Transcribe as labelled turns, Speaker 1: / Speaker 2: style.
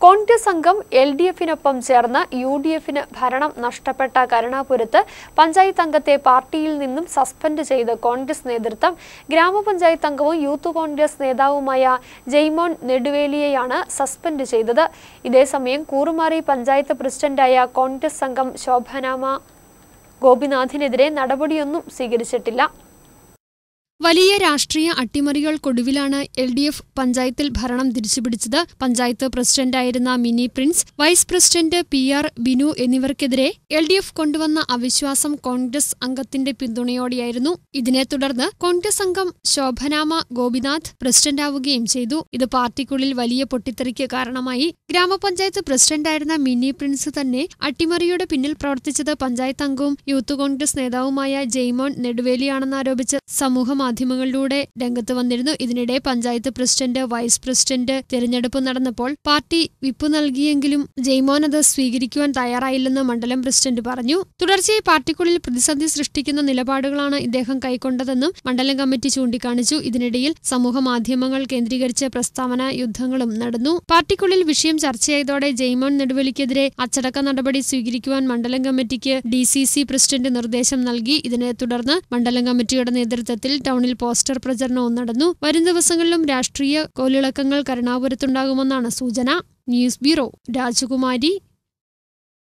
Speaker 1: കോൺഗ്രസ് അംഗം L D എഫിനൊപ്പം ചേർന്ന് U D എഫിന് ഭരണം നഷ്ടപ്പെട്ട കരുണാപുരത്ത് പഞ്ചായത്ത് അംഗത്തെ പാർട്ടിയിൽ നിന്നും സസ്പെൻഡ് ചെയ്ത് കോൺഗ്രസ് നേതൃത്വം ഗ്രാമപഞ്ചായത്ത് അംഗവും യൂത്ത് കോൺഗ്രസ് നേതാവുമായ ജെയ്മോൻ നെടുവേലിയെയാണ് സസ്പെൻഡ് ചെയ്തത് ഇതേസമയം കൂറുമാറി പഞ്ചായത്ത് പ്രസിഡന്റായ കോൺഗ്രസ് അംഗം ശോഭനാമ ഗോപിനാഥിനെതിരെ നടപടിയൊന്നും സ്വീകരിച്ചിട്ടില്ല വലിയ രാഷ്ട്രീയ അട്ടിമറികൾക്കൊടുവിലാണ് എൽ ഡി എഫ് പഞ്ചായത്തിൽ ഭരണം തിരിച്ചുപിടിച്ചത് പഞ്ചായത്ത് പ്രസിഡന്റായിരുന്ന Mini Prince vice president P R Binu എന്നിവർക്കെതിരെ എൽ ഡി എഫ് കൊണ്ടുവന്ന അവിശ്വാസം കോൺഗ്രസ് അംഗത്തിന്റെ പിന്തുണയോടെയായിരുന്നു ഇതിനെ തുടർന്ന് കോൺഗ്രസ് അംഗം ശോഭനാമ ഗോപിനാഥ് പ്രസിഡന്റാവുകയും ചെയ്തു ഇത് പാർട്ടിക്കുള്ളിൽ വലിയ പൊട്ടിത്തെറിക്ക് കാരണമായി ഗ്രാമപഞ്ചായത്ത് പ്രസിഡന്റായിരുന്ന മിനി പ്രിൻസ് തന്നെ അട്ടിമറിയുടെ പിന്നിൽ പ്രവർത്തിച്ചത് പഞ്ചായത്ത് അംഗവും യൂത്ത് കോൺഗ്രസ് നേതാവുമായ ജെയ്മോൻ നെടുവേലിയാണെന്നാരോപിച്ച് സമൂഹ മാധ്യമങ്ങളിലൂടെ രംഗത്ത് വന്നിരുന്നു ഇതിനിടെ പഞ്ചായത്ത് പ്രസിഡന്റ് വൈസ് പ്രസിഡന്റ് തിരഞ്ഞെടുപ്പ് നടന്നപ്പോൾ പാർട്ടി വിപ്പ് നൽകിയെങ്കിലും ജെയ്മോൻ അത് സ്വീകരിക്കുവാൻ തയ്യാറായില്ലെന്ന് മണ്ഡലം പ്രസിഡന്റ് പറഞ്ഞു തുടർച്ചയായി പാർട്ടിക്കുള്ളിൽ പ്രതിസന്ധി സൃഷ്ടിക്കുന്ന നിലപാടുകളാണ് ഇദ്ദേഹം കൈക്കൊണ്ടതെന്നും മണ്ഡലം കമ്മിറ്റി ചൂണ്ടിക്കാണിച്ചു ഇതിനിടയിൽ സമൂഹ മാധ്യമങ്ങൾ കേന്ദ്രീകരിച്ച് പ്രസ്താവന യുദ്ധങ്ങളും നടന്നു പാർട്ടിക്കുള്ളിൽ വിഷയം ചർച്ചയായതോടെ ജെയ്മോൻ നെടുവലിക്കെതിരെ അച്ചടക്ക നടപടി സ്വീകരിക്കുവാൻ മണ്ഡലം കമ്മിറ്റിക്ക് ഡി സി സി പ്രസിഡന്റ് നിർദ്ദേശം നൽകി ഇതിനെ തുടർന്ന് മണ്ഡലം കമ്മിറ്റിയുടെ നേതൃത്വത്തിൽ ടൗണിൽ പോസ്റ്റർ പ്രചരണവും നടന്നു വരും ദിവസങ്ങളിലും രാഷ്ട്രീയ കോലിളക്കങ്ങൾ കരുണാപുരത്തുണ്ടാകുമെന്നാണ് സൂചന ന്യൂസ് ബ്യൂറോ രാജകുമാരി